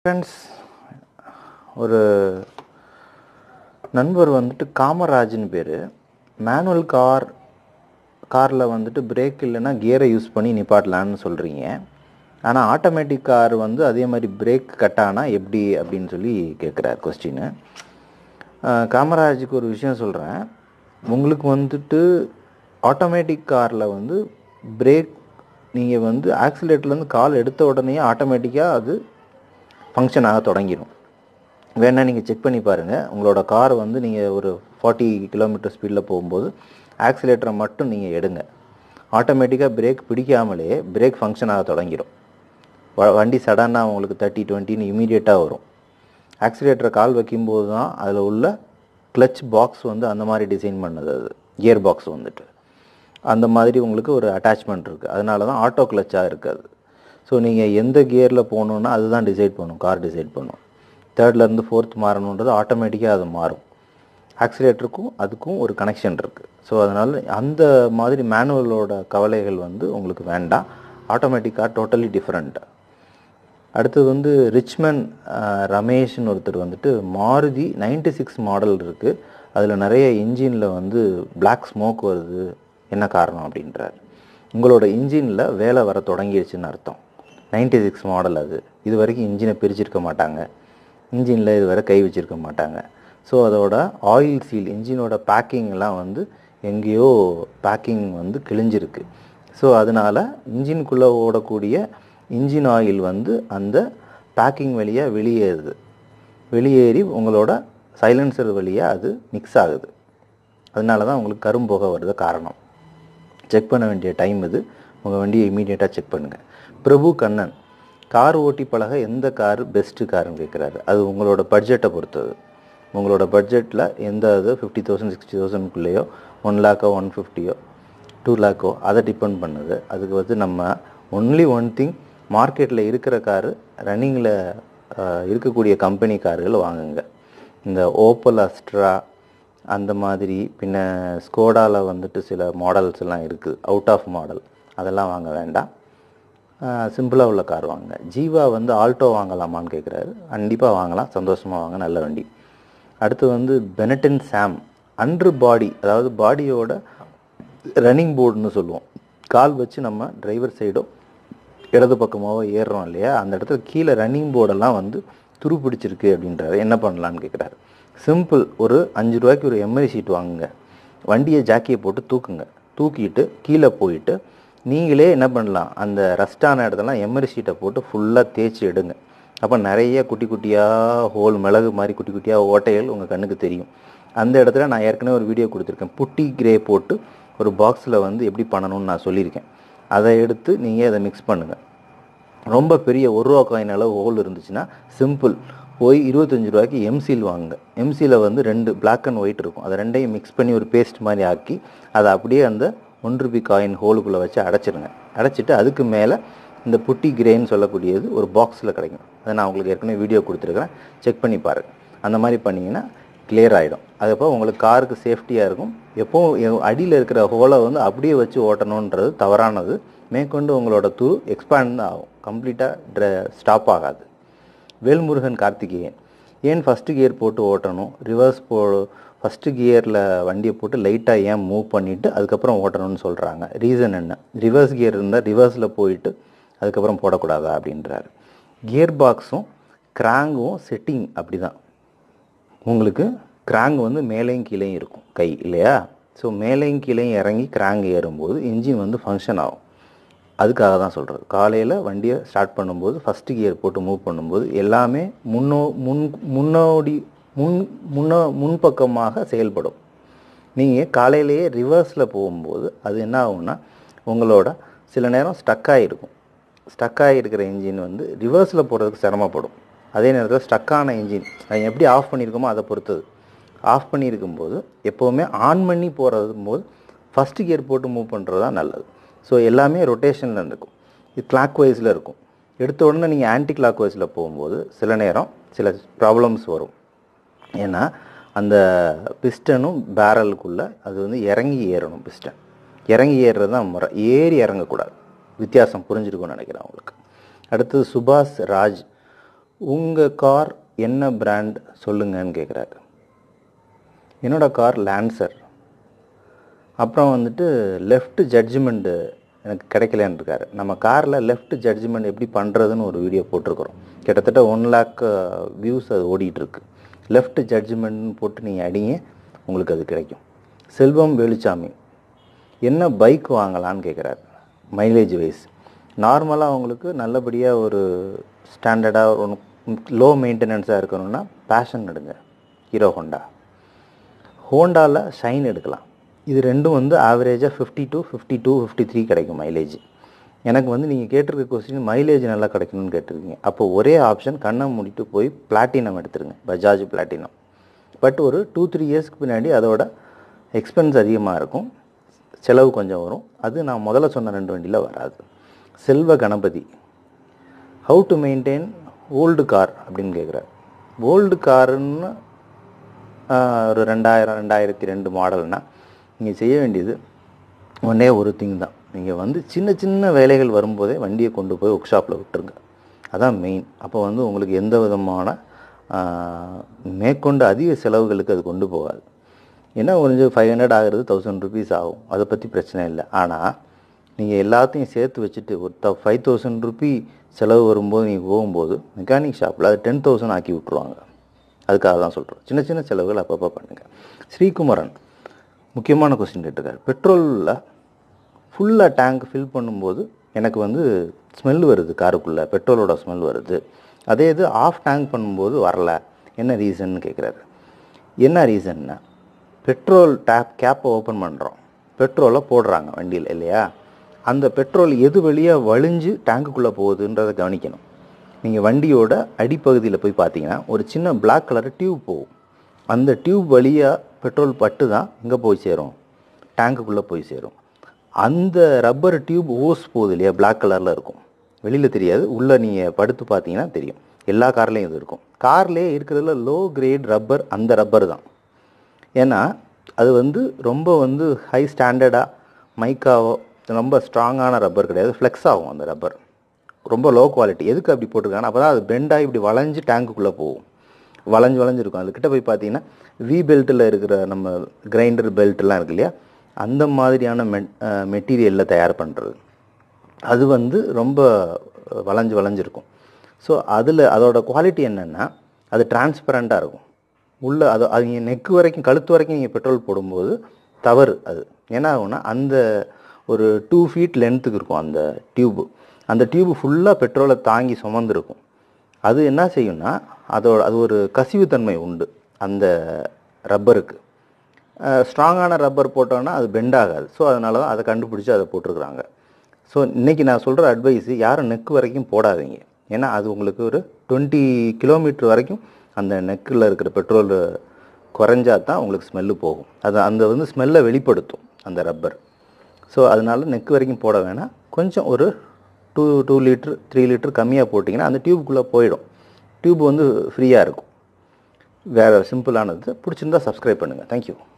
friends ஒரு நண்பர் வந்துட்டு காமராஜ்னு பேர் மேனுவல் கார் காரில் வந்துட்டு பிரேக் இல்லைன்னா கியரை யூஸ் பண்ணி நிப்பாட்டலான்னு சொல்கிறீங்க ஆனால் ஆட்டோமேட்டிக் கார் வந்து அதே மாதிரி பிரேக் கட் ஆனால் எப்படி அப்படின்னு சொல்லி கேட்குறாரு கொஸ்டின்னு காமராஜுக்கு ஒரு விஷயம் சொல்கிறேன் உங்களுக்கு வந்துட்டு ஆட்டோமேட்டிக் காரில் வந்து பிரேக் நீங்கள் வந்து ஆக்சிலேட்டர்லேருந்து கால் எடுத்த உடனே ஆட்டோமேட்டிக்காக அது ஃபங்க்ஷன் ஆக தொடங்கிடும் வேணா நீங்கள் செக் பண்ணி பாருங்கள் உங்களோட கார் வந்து நீங்கள் ஒரு ஃபார்ட்டி கிலோமீட்டர் ஸ்பீடில் போகும்போது ஆக்சிலேட்டரை மட்டும் நீங்கள் எடுங்க ஆட்டோமேட்டிக்காக பிரேக் பிடிக்காமலே பிரேக் ஃபங்க்ஷன் ஆக தொடங்கிடும் வ- வண்டி சடனாக உங்களுக்கு தேர்ட்டி டுவெண்ட்டின்னு இமீடியட்டாக வரும் ஆக்சிலேட்டரை கால் வைக்கும்போது தான் அதில் உள்ள கிளச் பாக்ஸ் வந்து அந்த மாதிரி டிசைன் பண்ணது அது கியர் பாக்ஸ் வந்துட்டு அந்த மாதிரி உங்களுக்கு ஒரு அட்டாச்மெண்ட் இருக்குது அதனால தான் ஆட்டோ கிளச்சாக இருக்காது ஸோ நீங்கள் எந்த கியரில் போகணுன்னா அதுதான் டிசைட் பண்ணும் கார் டிசைட் பண்ணும் தேர்ட்லேருந்து ஃபோர்த் மாறணுன்றது ஆட்டோமேட்டிக்காக அது மாறும் ஆக்சிலேட்டருக்கும் அதுக்கும் ஒரு கனெக்ஷன் இருக்குது ஸோ அதனால் அந்த மாதிரி மேனுவலோட கவலைகள் வந்து உங்களுக்கு வேண்டாம் ஆட்டோமேட்டிக் கார் டோட்டலி டிஃப்ரெண்ட் அடுத்தது வந்து ரிச்மன் அஹ், ரமேஷ்னு ஒருத்தர் வந்துட்டு மாருதி 96 சிக்ஸ் மாடல் இருக்குது அதில் நிறைய இன்ஜினில் வந்து Black ஸ்மோக் வருது என்ன காரணம் அப்படின்றார் உங்களோட இன்ஜினில் வேலை வர தொடங்கிடுச்சுன்னு அர்த்தம் 96 சிக்ஸ் மாடல் அது இது வரைக்கும் இன்ஜினை பிரிச்சிருக்க மாட்டாங்க இன்ஜினில் இது வரை கை வச்சிருக்க மாட்டாங்க ஸோ அதோட ஆயில் சீல் இன்ஜினோட பேக்கிங் எல்லாம் வந்து எங்கேயோ பேக்கிங் வந்து கிழிஞ்சிருக்கு ஸோ அதனால் இன்ஜினுக்குள்ளே ஓடக்கூடிய இன்ஜின் ஆயில் வந்து அந்த பேக்கிங் வழியாக வெளியேறுது வெளியேறி உங்களோட சைலன்சர் வழியாக அது மிக்ஸ் ஆகுது அதனால தான் உங்களுக்கு கரும்புகை வருது காரணம் செக் பண்ண வேண்டிய டைம் இது உங்கள் வண்டியை இமீடியட்டாக செக் பண்ணுங்கள் பிரபு கண்ணன் கார் ஓட்டி பழக எந்த கார் பெஸ்ட்டு காருன்னு கேட்குறாரு அது உங்களோட பட்ஜெட்டை பொறுத்தது உங்களோட பட்ஜெட்டில் எந்த இது ஃபிஃப்டி தௌசண்ட் சிக்ஸ்டி தௌசண்ட்குள்ளேயோ ஒன் லேக்கோ ஒன் ஃபிஃப்டியோ டூ லேக்கோ அதை டிபெண்ட் பண்ணுது அதுக்கு வந்து நம்ம ஒன்லி ஒன் திங் மார்க்கெட்டில் இருக்கிற காரு ரன்னிங்கில் இருக்கக்கூடிய கம்பெனி கார்கள் வாங்குங்க இந்த ஓப்பல் அஸ்ட்ரா அந்த மாதிரி பின்ன ஸ்கோடாவில் வந்துட்டு சில மாடல்ஸ் எல்லாம் இருக்குது அவுட் ஆஃப் மாடல் அதெல்லாம் வாங்க வேண்டாம் சிம்பிளாக உள்ள கார் வாங்குங்க ஜீவா வந்து ஆல்டோ வாங்கலாமான்னு கேட்குறாரு கண்டிப்பாக வாங்கலாம் சந்தோஷமாக வாங்க நல்ல வண்டி அடுத்து வந்து பெனட்டன் சாம் அண்டர் பாடி அதாவது பாடியோட ரன்னிங் போர்டுன்னு சொல்லுவோம் கால் வச்சு நம்ம டிரைவர் சைடோ இடது பக்கமாவோ ஏறுறோம் இல்லையா அந்த இடத்துல கீழே ரன்னிங் போர்டெல்லாம் வந்து துரு பிடிச்சிருக்கு அப்படின்றாரு என்ன பண்ணலான்னு கேட்குறாரு சிம்பிள் ஒரு அஞ்சு ரூபாய்க்கு ஒரு எம்ஐ ஷீட் வாங்குங்க வண்டியை ஜாக்கியை போட்டு தூக்குங்க தூக்கிட்டு கீழே போயிட்டு நீங்களே என்ன பண்ணலாம் அந்த ரஸ்டான இடத்தெல்லாம் எம்ஐ ஷீட்டை போட்டு ஃபுல்லாக தேய்ச்சி எடுங்க அப்போ நிறைய குட்டி குட்டியாக ஹோல் மிளகு மாதிரி குட்டி குட்டியாக ஓட்டைகள் உங்கள் கண்ணுக்கு தெரியும் அந்த இடத்துல நான் ஏற்கனவே ஒரு வீடியோ கொடுத்துருக்கேன் புட்டி கிரே போட்டு ஒரு பாக்ஸில் வந்து எப்படி பண்ணணும்னு நான் சொல்லியிருக்கேன் அதை எடுத்து நீங்கள் அதை மிக்ஸ் பண்ணுங்கள் ரொம்ப பெரிய ஒரு ரூபா காயின் அளவு ஹோல் இருந்துச்சுன்னா சிம்பிள் போய் இருபத்தஞ்சு ரூபாய்க்கு எம்சில் வாங்குங்க எம்சியில் வந்து ரெண்டு Black அண்ட் ஒயிட் இருக்கும் அதை ரெண்டையும் மிக்ஸ் பண்ணி ஒரு பேஸ்ட் மாதிரி ஆக்கி அதை அப்படியே அந்த ஒன் ருபி காயின் ஹோலுக்குள்ளே வச்சு அடைச்சிருங்க அடைச்சிட்டு அதுக்கு மேலே இந்த புட்டி கிரேன்னு சொல்லக்கூடியது ஒரு பாக்ஸில் கிடைக்கும் அதை நான் உங்களுக்கு ஏற்கனவே வீடியோ கொடுத்துருக்குறேன் செக் பண்ணி பாருங்கள் அந்த மாதிரி பண்ணிங்கன்னா கிளியர் ஆகிடும் அதுப்போ உங்களுக்கு காருக்கு சேஃப்டியாக இருக்கும் எப்போவும் அடியில் இருக்கிற ஹோலை வந்து அப்படியே வச்சு ஓட்டணுன்றது தவறானது மேற்கொண்டு உங்களோட துரு எக்ஸ்பேண்ட் தான் ஆகும் கம்ப்ளீட்டாக ஸ்டாப் ஆகாது வேல்முருகன் கார்த்திகேயன் ஏன் ஃபஸ்ட்டு கியர் போட்டு ஓட்டணும் ரிவர்ஸ் போ ஃபஸ்ட்டு கியரில் வண்டியை போட்டு லைட்டாக ஏன் மூவ் பண்ணிவிட்டு அதுக்கப்புறம் ஓட்டணும்னு சொல்கிறாங்க ரீசன் என்ன ரிவர்ஸ் கியர் இருந்தால் ரிவர்ஸில் போயிட்டு அதுக்கப்புறம் போடக்கூடாதா அப்படின்றாரு கியர் பாக்ஸும் கிராங்கும் செட்டிங் அப்படி தான் உங்களுக்கு கிராங்க் வந்து மேலேயும் கீழேயும் இருக்கும் கை இல்லையா ஸோ மேலேயும் கீழேயும் இறங்கி கிராங்க் ஏறும்போது இன்ஜின் வந்து ஃபங்க்ஷன் ஆகும் அதுக்காக தான் சொல்கிறது காலையில் வண்டியை ஸ்டார்ட் பண்ணும்போது ஃபஸ்ட்டு கியர் போட்டு மூவ் பண்ணும்போது எல்லாமே முன்னோ முன் முன்னோடி முன் முன்னோ முன்பக்கமாக செயல்படும் நீங்கள் காலையிலேயே ரிவர்ஸில் போகும்போது அது என்ன ஆகும்னா உங்களோட சில நேரம் ஸ்டக் ஆகிருக்கும் ஸ்டக் ஆகிருக்கிற இன்ஜின் வந்து ரிவர்ஸில் போகிறதுக்கு சிரமப்படும் அதே நேரத்தில் ஸ்டக்கான இன்ஜின் அது எப்படி ஆஃப் பண்ணியிருக்கோமோ அதை பொறுத்தது ஆஃப் பண்ணியிருக்கும்போது எப்போவுமே ஆன் பண்ணி போகிறது போது ஃபஸ்ட்டு கியர் போட்டு மூவ் பண்ணுறது தான் நல்லது ஸோ எல்லாமே ரொட்டேஷனில் இருக்கும் இது கிளாக் வைஸில் இருக்கும் எடுத்த உடனே நீங்கள் ஆன்டி கிளாக் வைஸில் போகும்போது சில நேரம் சில ப்ராப்ளம்ஸ் வரும் ஏன்னா அந்த பிஸ்டனும் பேரலுக்குள்ளே அது வந்து இறங்கி ஏறணும் பிஸ்டன் இறங்கி ஏறுறது தான் முறை ஏறி இறங்கக்கூடாது வித்தியாசம் புரிஞ்சிருக்கும்னு நினைக்கிறேன் உங்களுக்கு அடுத்தது சுபாஷ் ராஜ் உங்கள் கார் என்ன பிராண்ட் சொல்லுங்கன்னு கேட்குறாரு என்னோட கார் லான்சர் அப்புறம் வந்துட்டு லெஃப்ட் ஜட்ஜ்மெண்ட்டு எனக்கு கிடைக்கலன்னு இருக்காரு நம்ம காரில் லெஃப்ட் ஜட்ஜ்மெண்ட் எப்படி பண்ணுறதுன்னு ஒரு வீடியோ போட்டிருக்கிறோம் கிட்டத்தட்ட ஒன் லேக் வியூஸ் அது ஓடிட்டு இருக்கு லெஃப்ட் ஜட்ஜ்மெண்ட்னு போட்டு நீங்கள் அடிங்க உங்களுக்கு அது கிடைக்கும் செல்வம் வேலுச்சாமி என்ன பைக் வாங்கலான்னு கேட்குறாரு மைலேஜ் வைஸ் நார்மலாக அவங்களுக்கு நல்லபடியாக ஒரு ஸ்டாண்டர்டாக ஒரு லோ மெயின்டெனன்ஸாக இருக்கணும்னா பேஷன் எடுங்க ஹீரோ ஹோண்டா ஹோண்டாவில் ஷைன் எடுக்கலாம் இது ரெண்டும் வந்து ஆவரேஜாக fifty two fifty two fifty three கிடைக்கும் மைலேஜ் எனக்கு வந்து நீங்கள் கேட்டிருக்க கொஸ்டின் மைலேஜ் நல்லா கிடைக்கணும்னு கேட்டிருக்கீங்க அப்போ ஒரே ஆப்ஷன் கண்ணை மூடிட்டு போய் பிளாட்டினம் எடுத்துருங்க பஜாஜ் பிளாட்டினம் பட் ஒரு டூ த்ரீ இயர்ஸ்க்கு பின்னாடி அதோட எக்ஸ்பென்ஸ் அதிகமாக இருக்கும் செலவு கொஞ்சம் வரும் அது நான் முதல்ல சொன்ன ரெண்டு வண்டியில் வராது Selva Ganapathi how to maintain old car அப்படின்னு கேட்குறாரு ஓல்டு காருன்னு ஒரு ரெண்டாயிரம் ரெண்டாயிரத்தி ரெண்டு மாடல்னா நீங்கள் செய்ய வேண்டியது ஒன்றே ஒரு திங் தான் நீங்கள் வந்து சின்ன சின்ன வேலைகள் வரும்போதே வண்டியை கொண்டு போய் ஒர்க் ஷாப்பில் விட்டுருங்க அதான் மெயின் அப்போ வந்து உங்களுக்கு எந்த விதமான ஆஹ், மேற்கொண்டு அதிக செலவுகளுக்கு அது கொண்டு போகாது ஏன்னா கொஞ்சம் ஃபைவ் ஹண்ட்ரட் ஆகிறது தௌசண்ட் ருபீஸ் ஆகும் அதை பற்றி பிரச்சனை இல்லை ஆனால் நீங்கள் எல்லாத்தையும் சேர்த்து வச்சுட்டு ஒரு த ஃபைவ் தௌசண்ட் ருபி செலவு வரும்போது நீங்கள் போகும்போது மெக்கானிக் ஷாப்பில் அது டென் தௌசண்ட் ஆக்கி விட்ருவாங்க அதுக்காக தான் சொல்கிறோம் சின்ன சின்ன செலவுகள் அப்பப்போ பண்ணுங்கள் ஸ்ரீகுமரன் முக்கியமான கொஸ்டின் கேட்டிருக்காரு பெட்ரோலில் ஃபுல்லாக டேங்க் ஃபில் பண்ணும்போது எனக்கு வந்து ஸ்மெல் வருது காருக்குள்ளே பெட்ரோலோட ஸ்மெல் வருது அதே இது ஆஃப் டேங்க் பண்ணும்போது வரல என்ன ரீசன்னு கேட்குறாரு என்ன ரீசன்னா பெட்ரோல் டேப் கேப்பை ஓப்பன் பண்ணுறோம் பெட்ரோலை போடுறாங்க வண்டியில் இல்லையா அந்த பெட்ரோல் எது வழியாக வழிஞ்சு டேங்குக்குள்ளே போகுதுன்றதை கவனிக்கணும் நீங்கள் வண்டியோட அடிப்பகுதியில் போய் பார்த்தீங்கன்னா ஒரு சின்ன பிளாக் கலர் டியூப் போகும் அந்த டியூப் வழியாக பெட்ரோல் பட்டு தான் எங்கே போய் சேரும் டேங்குக்குள்ளே போய் சேரும் அந்த ரப்பர் டியூப் ஓஸ் போகுது இல்லையா பிளாக் கலரில் இருக்கும் வெளியில் தெரியாது உள்ளே நீங்கள் படுத்து பார்த்தீங்கன்னா தெரியும் எல்லா கார்லேயும் இது இருக்கும் கார்லேயே இருக்கிறதுல லோ கிரேட் ரப்பர் அந்த ரப்பர் தான் ஏன்னா அது வந்து ரொம்ப வந்து ஹை ஸ்டாண்டர்டாக மைக்காவோ ரொம்ப ஸ்ட்ராங்கான ரப்பர் கிடையாது ஃப்ளெக்ஸ் ஆகும் அந்த ரப்பர் ரொம்ப லோ குவாலிட்டி எதுக்கு அப்படி போட்டிருக்காங்கன்னா அப்போ தான் அது பெண்டாகி இப்படி வளைஞ்சு டேங்குக்குள்ளே போகும் வளைஞ்சு வளைஞ்சிருக்கும் அதுக்கிட்ட போய் பார்த்தீங்கன்னா வி பெல்ட்டில் இருக்கிற நம்ம கிரைண்டர் பெல்ட்லாம் இருக்கு இல்லையா அந்த மாதிரியான மெ மெட்டீரியலில் தயார் பண்ணுறது அது வந்து ரொம்ப வளைஞ்சு வளைஞ்சிருக்கும் ஸோ அதில் அதோட குவாலிட்டி என்னென்னா அது டிரான்ஸ்பரண்ட்டாக இருக்கும் உள்ள அது அது நீங்கள் நெக்கு வரைக்கும் கழுத்து வரைக்கும் நீங்கள் பெட்ரோல் போடும்போது தவறு அது என்ன ஆகும்னா அந்த ஒரு டூ ஃபீட் லென்த்துக்கு இருக்கும் அந்த டியூப்பு அந்த டியூப் ஃபுல்லாக பெட்ரோலை தாங்கி சுமந்துருக்கும் அது என்ன செய்யும்னா அதோட அது ஒரு கசிவுத்தன்மை உண்டு அந்த ரப்பருக்கு ஸ்ட்ராங்கான ரப்பர் போட்டோன்னா அது பெண்ட் ஆகாது ஸோ அதனால தான் அதை கண்டுபிடிச்சி அதை போட்டிருக்கிறாங்க ஸோ இன்றைக்கி நான் சொல்கிற அட்வைஸு யாரும் நெக்கு வரைக்கும் போடாதீங்க ஏன்னா அது உங்களுக்கு ஒரு டுவெண்ட்டி கிலோமீட்டர் வரைக்கும் அந்த நெக்கில் இருக்கிற பெட்ரோல் குறைஞ்சா தான் உங்களுக்கு ஸ்மெல்லு போகும் அது அந்த வந்து ஸ்மெல்லை வெளிப்படுத்தும் அந்த ரப்பர் ஸோ அதனால நெக் வரைக்கும் போட வேணாம் கொஞ்சம் ஒரு two two litre three litre கம்மியாக போட்டிங்கன்னா அந்த டியூப்குள்ளே போயிடும் டியூப் வந்து ஃப்ரீயாக இருக்கும் வேறு சிம்பிளானது பிடிச்சிருந்தா சப்ஸ்கிரைப் பண்ணுங்கள் தேங்க்யூ